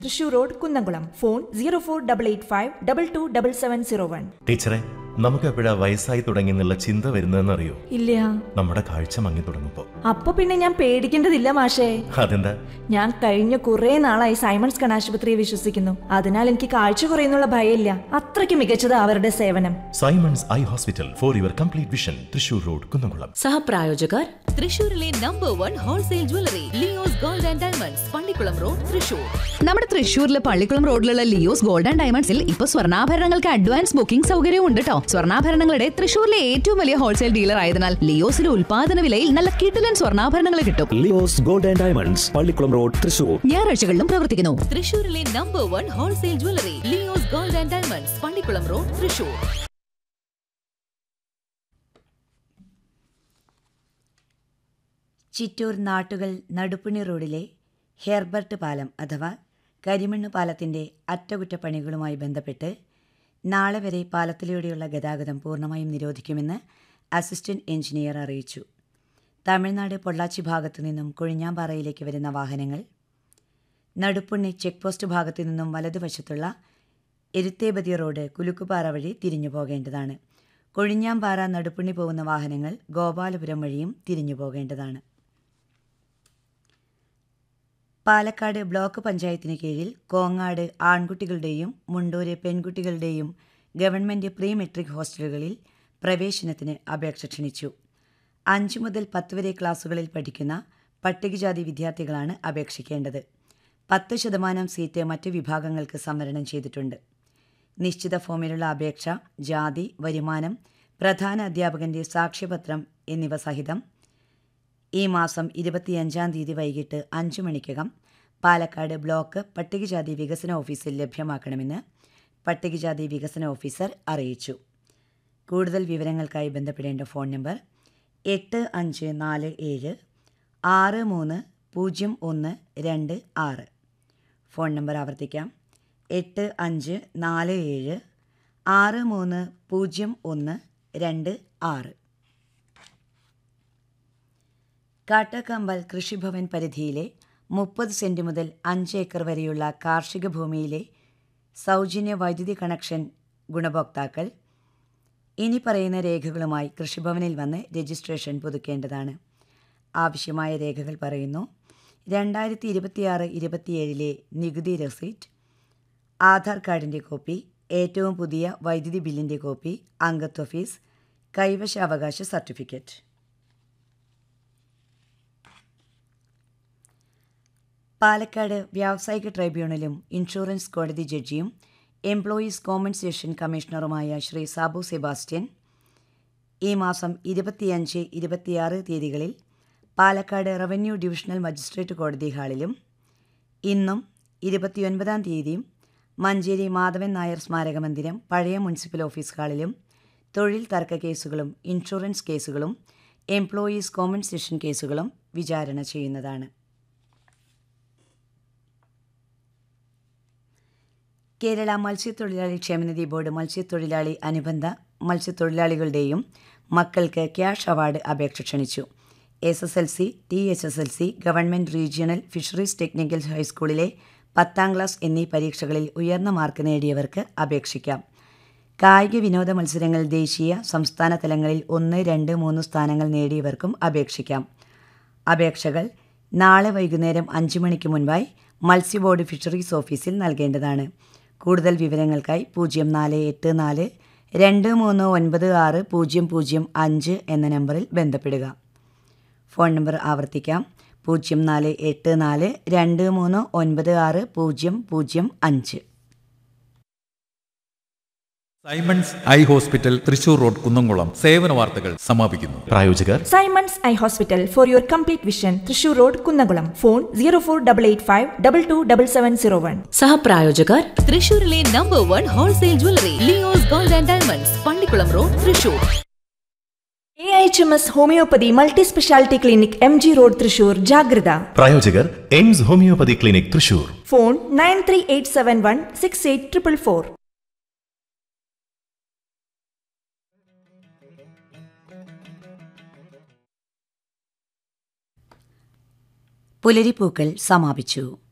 Thrissur road Kunnamkulam phone zero four double eight five double two double seven zero one ടീച്ചറെ നമുക്ക് എപ്പോഴാ വയസ്സായി തുടങ്ങി എന്നുള്ള ചിന്ത വരുന്നതെന്നറിയോ ഇല്ല നമ്മുടെ കാഴ്ച മങ്ങി തുടങ്ങുമ്പോ അപ്പൊ പിന്നെ ഞാൻ പേടിക്കേണ്ടതില്ല മാഷേ അതെന്താ ഞാൻ കഴിഞ്ഞ കുറെ നാളായി സൈമൺസ് കണാശുപത്രിയെ വിശ്വസിക്കുന്നു അതിനാൽ എനിക്ക് കാഴ്ച കുറയുന്നുള്ള ഭയമില്ല അത്രയ്ക്ക് മികച്ചത് അവരുടെ സേവനം Simons eye hospital for your complete vision Thrissur road Kunnamkulam സഹപ്രായോജകർ തൃശൂരിലെ number one wholesale jewellery Leo's gold and diamonds Pallikkulam road Thrissur നമ്മുടെ തൃശ്ശൂരിലെ പള്ളിക്കുളം റോഡിലുള്ള ലിയോസ് ഗോൾഡ് ആൻഡ് ഡയമണ്ട്സിൽ ഇപ്പൊ സ്വർണ്ണാഭരണങ്ങൾക്ക് അഡ്വാൻസ് ബുക്കിംഗ് സൗകര്യവും ഉണ്ട് കേട്ടോ സ്വർണ്ണാഭരണങ്ങളുടെ തൃശ്ശൂരിലെ ഏറ്റവും വലിയ ഹോൾസെയിൽ ഡീലർ ആയതിനാൽ ലിയോസിലെ ഉൽപാദന വിലയിൽ നല്ല കിടിലൻ സ്വർണ്ണാഭരണങ്ങൾ കിട്ടും Leo's gold and diamonds Pallikkulam road Thrissur ഞായറാഴ്ചകളിലും പ്രവർത്തിക്കുന്നു തൃശൂരിലെ number one wholesale jewellery Leo's gold and diamonds Pallikkulam road Thrissur Chittur നാട്ടുകൾ നടുപ്പുണി റോഡിലെ ഹെർബർട്ട് പാലം അഥവാ കരിമണ്ണ് പാലത്തിൻ്റെ അറ്റകുറ്റപ്പണികളുമായി ബന്ധപ്പെട്ട് നാളെ വരെ പാലത്തിലൂടെയുള്ള ഗതാഗതം പൂർണ്ണമായും നിരോധിക്കുമെന്ന് അസിസ്റ്റന്റ് എഞ്ചിനീയർ അറിയിച്ചു തമിഴ്നാട് പൊള്ളാച്ചി ഭാഗത്തു നിന്നും കൊഴിഞ്ഞാമ്പാറയിലേക്ക് വരുന്ന വാഹനങ്ങൾ നടുപ്പുണ്ണി ചെക്ക് പോസ്റ്റ് ഭാഗത്തു നിന്നും വലതുവശത്തുള്ള എരുത്തേബതി റോഡ് കുലുക്കുപാറ വഴി തിരിഞ്ഞു പോകേണ്ടതാണ് കൊഴിഞ്ഞാമ്പാറ നടുപ്പുണ്ണി പോകുന്ന വാഹനങ്ങൾ ഗോപാലപുരം വഴിയും തിരിഞ്ഞു പോകേണ്ടതാണ് പാലക്കാട് ബ്ലോക്ക് പഞ്ചായത്തിന് കീഴിൽ കോങ്ങാട് ആൺകുട്ടികളുടെയും മുണ്ടൂര് പെൺകുട്ടികളുടെയും ഗവൺമെൻറ് പ്രീ മെട്രിക് ഹോസ്റ്റലുകളിൽ പ്രവേശനത്തിന് അപേക്ഷ ക്ഷണിച്ചു അഞ്ച് മുതൽ പത്ത് വരെ ക്ലാസുകളിൽ പഠിക്കുന്ന പട്ടികജാതി വിദ്യാർത്ഥികളാണ് അപേക്ഷിക്കേണ്ടത് പത്ത് ശതമാനം സീറ്റ് മറ്റ് വിഭാഗങ്ങൾക്ക് സംവരണം ചെയ്തിട്ടുണ്ട് നിശ്ചിത ഫോമിലുള്ള അപേക്ഷ ജാതി വരുമാനം പ്രധാന അധ്യാപകന്റെ സാക്ഷ്യപത്രം എന്നിവ സഹിതം ഈ മാസം ഇരുപത്തിയഞ്ചാം തീയതി വൈകിട്ട് അഞ്ചു മണിക്കകം പാലക്കാട് ബ്ലോക്ക് പട്ടികജാതി വികസന ഓഫീസിൽ ലഭ്യമാക്കണമെന്ന് പട്ടികജാതി വികസന ഓഫീസർ അറിയിച്ചു കൂടുതൽ വിവരങ്ങൾക്കായി ബന്ധപ്പെടേണ്ട ഫോൺ നമ്പർ എട്ട് അഞ്ച് നാല് ഏഴ് ആറ് മൂന്ന് പൂജ്യം ഒന്ന് രണ്ട് ആറ് ഫോൺ നമ്പർ ആവർത്തിക്കാം എട്ട് അഞ്ച് നാല് ഏഴ് ആറ് മൂന്ന് പൂജ്യം ഒന്ന് രണ്ട് ആറ് കാട്ടക്കമ്പൽ കൃഷിഭവൻ പരിധിയിലെ മുപ്പത് സെൻറ്റ് മുതൽ അഞ്ച് ഏക്കർ വരെയുള്ള കാർഷിക ഭൂമിയിലെ സൗജന്യ വൈദ്യുതി കണക്ഷൻ ഗുണഭോക്താക്കൾ ഇനി പറയുന്ന രേഖകളുമായി കൃഷിഭവനിൽ വന്ന് രജിസ്ട്രേഷൻ പുതുക്കേണ്ടതാണ് ആവശ്യമായ രേഖകൾ പറയുന്നു രണ്ടായിരത്തി ഇരുപത്തിയാറ് ഇരുപത്തിയേഴിലെ നികുതി റെസീറ്റ് ആധാർ കാർഡിൻ്റെ കോപ്പി ഏറ്റവും പുതിയ വൈദ്യുതി ബില്ലിൻ്റെ കോപ്പി അംഗത്വ ഫീസ് കൈവശാവകാശ സർട്ടിഫിക്കറ്റ് പാലക്കാട് വ്യാവസായിക ട്രൈബ്യൂണലും ഇൻഷുറൻസ് കോടതി ജഡ്ജിയും എംപ്ലോയീസ് കോമ്പൻസേഷൻ കമ്മീഷണറുമായ ശ്രീ സാബു സെബാസ്റ്റ്യൻ ഈ മാസം ഇരുപത്തിയഞ്ച് ഇരുപത്തിയാറ് തീയതികളിൽ പാലക്കാട് റവന്യൂ ഡിവിഷണൽ മജിസ്ട്രേറ്റ് കോടതി ഹാളിലും ഇന്നും ഇരുപത്തിയൊൻപതാം തീയതിയും മഞ്ചേരി മാധവൻ നായർ സ്മാരക മന്ദിരം പഴയ മുനിസിപ്പൽ ഓഫീസ് ഹാളിലും തൊഴിൽ തർക്ക കേസുകളും ഇൻഷുറൻസ് കേസുകളും എംപ്ലോയീസ് കോമ്പൻസേഷൻ കേസുകളും വിചാരണ ചെയ്യുന്നതാണ് കേരള മത്സ്യത്തൊഴിലാളി ക്ഷേമനിധി ബോർഡ് മത്സ്യത്തൊഴിലാളി അനുബന്ധ മത്സ്യത്തൊഴിലാളികളുടെയും മക്കൾക്ക് ക്യാഷ് അവാർഡ് അപേക്ഷ ക്ഷണിച്ചു S S L C T H S L C government regional fisheries technical ഹൈസ്കൂളിലെ പത്താം ക്ലാസ് എന്നീ പരീക്ഷകളിൽ ഉയർന്ന മാർക്ക് നേടിയവർക്ക് അപേക്ഷിക്കാം കായിക വിനോദ മത്സരങ്ങൾ ദേശീയ സംസ്ഥാന തലങ്ങളിൽ ഒന്ന് രണ്ട് മൂന്ന് സ്ഥാനങ്ങൾ നേടിയവർക്കും അപേക്ഷിക്കാം അപേക്ഷകൾ നാളെ വൈകുന്നേരം അഞ്ച് മണിക്ക് മുൻപായി മത്സ്യ ബോർഡ് ഫിഷറീസ് ഓഫീസിൽ നൽകേണ്ടതാണ് കൂടുതൽ വിവരങ്ങൾക്കായി പൂജ്യം നാല് എട്ട് നാല് രണ്ട് മൂന്ന് ഒൻപത് ആറ് പൂജ്യം പൂജ്യം അഞ്ച് എന്ന നമ്പറിൽ ബന്ധപ്പെടുക ഫോൺ നമ്പർ ആവർത്തിക്കാം പൂജ്യം നാല് എട്ട് നാല് രണ്ട് മൂന്ന് ഒൻപത് ആറ് പൂജ്യം പൂജ്യം അഞ്ച് Simons eye hospital Thrissur road Kunnamkulam സേവന വാർത്തകൾ സമാപിക്കുന്നു പ്രായോജകർ Simons eye hospital for your complete vision Thrissur road Kunnamkulam phone zero four double eight five double two double seven zero one സഹപ്രായോജകർ തൃശൂരിലെ number one wholesale jewellery Leo's gold and diamonds Pallikkulam road Thrissur A H M S homoeopathy multi speciality clinic M G road Thrissur ജാഗ്രത പ്രായോജകർ AIMS homoeopathy clinic Thrissur phone nine three eight seven one six eight triple four പുലരിപ്പൂക്കൾ സമാപിച്ചു